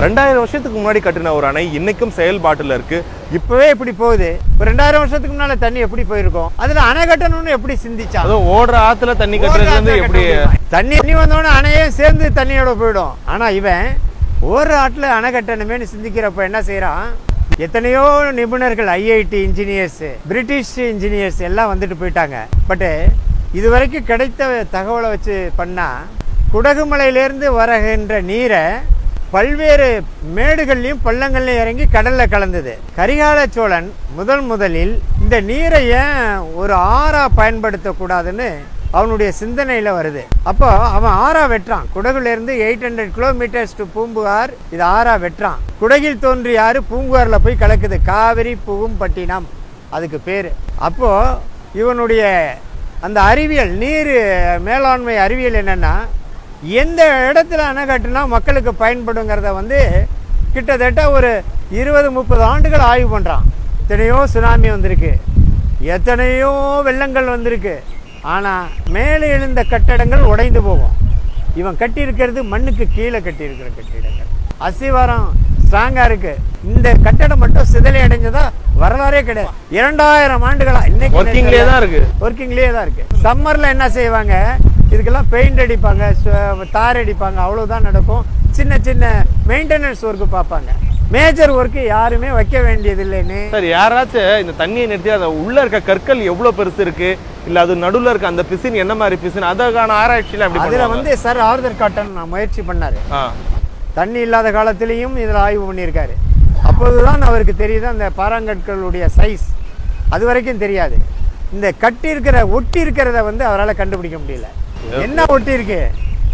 ரெண்டாயிரம் வருஷத்துக்கு முன்னாடி கட்டின ஒரு அணை இன்னைக்கும் செயல்பாட்டுல இருக்கு இப்பவே இப்படி போகுது ஒரு ரெண்டாயிரம் வருஷத்துக்கு முன்னால தண்ணி எப்படி போயிருக்கும் அதுல அணை கட்டணும்னு எப்படி சிந்திச்சா அதுவும் ஓடுற ஆத்துல தண்ணி கட்டுறது வந்து எப்படி தண்ணி தண்ணி வந்தோடனே அணையே சேர்ந்து தண்ணியோட போயிடும் ஆனா இவன் ஒரு ஆட்டுல அணை கட்டணுமேனு சிந்திக்கிறப்ப என்ன செய்யறான் எத்தனையோ நிபுணர்கள் ஐஐடி இன்ஜினியர்ஸ் பிரிட்டிஷ் இன்ஜினியர்ஸ் எல்லாம் வந்துட்டு போயிட்டாங்க பட் இதுவரைக்கும் கிடைத்த தகவலை வச்சு பண்ணா குடகுமலையிலேருந்து வருகின்ற நீரை பல்வேறு மேடுகள்லையும் பள்ளங்கள்லையும் இறங்கி கடல்ல கலந்தது கரிகால சோழன் முதல் முதலில் இந்த நீரை ஏன் ஒரு ஆறா பயன்படுத்தக்கூடாதுன்னு அவனுடைய சிந்தனையில வருது அப்போ அவன் ஆறா வெட்டுறான் குடகுல இருந்து eight hundred kilometres to Poompuhar இது ஆறா வெட்டுறான் குடகில் தோன்றி யாரு பூம்புகார்ல போய் கலக்குது காவிரி புகும்பட்டினம் அதுக்கு பேரு அப்போ இவனுடைய அந்த அறிவியல் நீர் மேலாண்மை அறிவியல் என்னன்னா எந்த இடத்துல அணை கட்டுனா மக்களுக்கு பயன்படுங்கிறத வந்து கிட்டத்தட்ட ஒரு இருபது முப்பது ஆண்டுகள் ஆய்வு பண்ணுறான் எத்தனையோ சுனாமி வந்திருக்கு எத்தனையோ வெள்ளங்கள் வந்திருக்கு ஆனால் மேலே எழுந்த கட்டடங்கள் உடைந்து போகும் இவன் கட்டியிருக்கிறது மண்ணுக்கு கீழே கட்டியிருக்கிற கட்டிடங்கள் அசிவாரம் ஸ்ட்ராங்கா இருக்கு இந்த கட்டடம் மட்டும் சிதலை அடைஞ்சதா வரலாறே கிடையாது இரண்டாயிரம் ஆண்டுகளா இன்னைக்கு ஒர்க்கிங்லேயே தான் இருக்கு ஒர்க்கிங்லேயே தான் இருக்கு சம்மர்ல என்ன செய்வாங்க இதுக்கெல்லாம் பெயிண்ட் அடிப்பாங்க சு- தார் அடிப்பாங்க அவ்வளவுதான் நடக்கும் சின்ன சின்ன மெயின்டெனன்ஸ் ஒர்க்கு பார்ப்பாங்க மேஜர் ஒர்க்கு யாருமே வைக்க வேண்டியதில்லைன்னு சார் யாராச்சும் இந்த தண்ணியை நிறுத்தி அதை உள்ள இருக்க கற்கள் எவ்வளவு பெருசு இருக்கு இல்ல அது நடுவுல இருக்க அந்த பிசின் என்ன மாதிரி பிசின் அதற்கான ஆராய்ச்சியில எப்படி அதுல பண்ணுவாங்க வந்து சார் ஆர்தர் காட்டன் நான் முயற்சி பண்ணாரு ஆ தண்ணி இல்லாத காலத்திலையும் இதில் ஆய்வு பண்ணியிருக்காரு அப்போதுதான் அவருக்கு தெரியுது அந்த பாறாங்கற்களுடைய சைஸ் அது வரைக்கும் தெரியாது இந்த கட்டி இருக்கிற ஒட்டி இருக்கிறத வந்து அவரால் கண்டுபிடிக்க முடியல என்ன ஒட்டி இருக்கு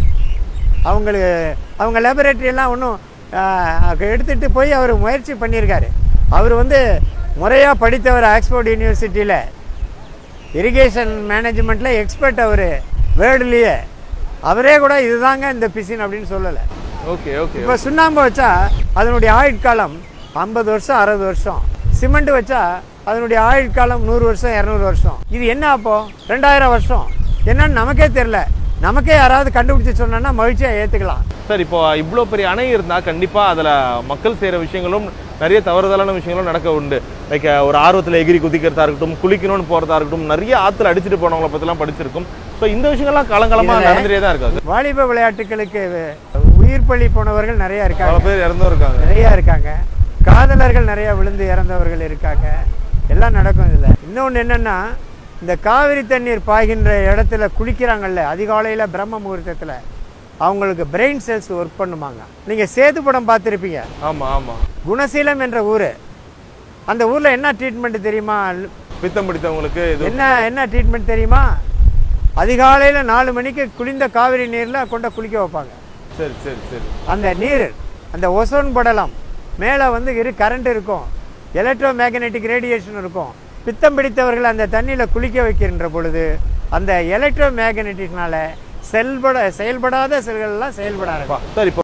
அவங்களுக்கு அவங்க லேபரேட்டரி எல்லாம் ஒன்றும் எடுத்துட்டு போய் அவர் முயற்சி பண்ணியிருக்காரு அவர் வந்து முறையாக படித்தவர் ஆக்ஸ்போர்ட் யூனிவர்சிட்டியில் இரிகேஷன் மேனேஜ்மெண்ட்டில் எக்ஸ்பர்ட் அவர் வேர்ல்டுலேயே அவரே கூட இதுதாங்க இந்த பிசின் அப்படின்னு சொல்லலை ஓகே ஓகே இப்போ சுண்ணாம்பு வச்சா அதனுடைய ஆயுட்காலம் ஐம்பது வருஷம் அறுபது வருஷம் சிமெண்ட் வச்சா அதனுடைய ஆயுட்காலம் நூறு வருஷம் இரநூறு வருஷம் இது என்ன அப்போ ரெண்டாயிரம் வருஷம் என்னன்னு நமக்கே தெரில நமக்கே யாராவது கண்டுபிடிச்சு சொன்னா மகிழ்ச்சியாக ஏற்றுக்கலாம் சார் இப்போ இவ்வளோ பெரிய அணை இருந்தா கண்டிப்பா அதுல மக்கள் செய்யற விஷயங்களும் நிறைய தவறுதலான விஷயங்களும் நடக்க உண்டு லைக் ஒரு ஆர்வத்துல எகிரி குதிக்கிறதா இருக்கட்டும் குளிக்கணும்னு போறதா இருக்கட்டும் நிறைய ஆத்துல அடிச்சிட்டு போனவங்கள பத்திலாம் படிச்சிருக்கும் ஸோ இந்த விஷயங்கள்லாம் காலங்காலமா இதுல- நடந்துட்டே தான் இருக்காது வாலிப விளையாட்டுகளுக்கு உயிர் பலி போனவர்கள் நிறைய பல இருக்காங்க பேர் இறந்தும் இருக்காங்க நிறைய இருக்காங்க காதலர்கள் நிறைய விழுந்து இறந்தவர்கள் இருக்காங்க எல்லாம் நடக்கும் இதில் இன்னொன்று என்னன்னா இந்த காவிரி தண்ணீர் பாய்கின்ற இடத்துல குளிக்கிறாங்கல்ல அதிகாலையில் பிரம்ம முகூர்த்தத்தில் அவங்களுக்கு பிரெயின் செல்ஸ் ஒர்க் பண்ணுமாங்க நீங்கள் சேது படம் பார்த்துருப்பீங்க ஆமா ஆமா குணசீலம் என்ற ஊர் அந்த ஊரில் என்ன ட்ரீட்மெண்ட் தெரியுமா பித்தம் பிடித்தவங்களுக்கு இது என்ன என்ன ட்ரீட்மெண்ட் தெரியுமா அதிகாலையில் நாலு மணிக்கு குளிர்ந்த காவிரி நீரில் கொண்டு குளிக்க வைப்பாங்க சரி சரி சரி அந்த நீர் அந்த ஒசோன் படலம் மேலே வந்து இரு கரண்ட் இருக்கும் எலக்ட்ரோ மேக்னெட்டிக் ரேடியேஷன் இருக்கும் பித்தம் பிடித்தவர்கள் அந்த தண்ணியில் குளிக்க வைக்கின்ற பொழுது அந்த எலக்ட்ரோ மேக்னெட்டிக்னால செயல்பட செயல்படாத செல்கள்லாம் செயல்பட ஆரம்பிக்கும் சார் இப்போ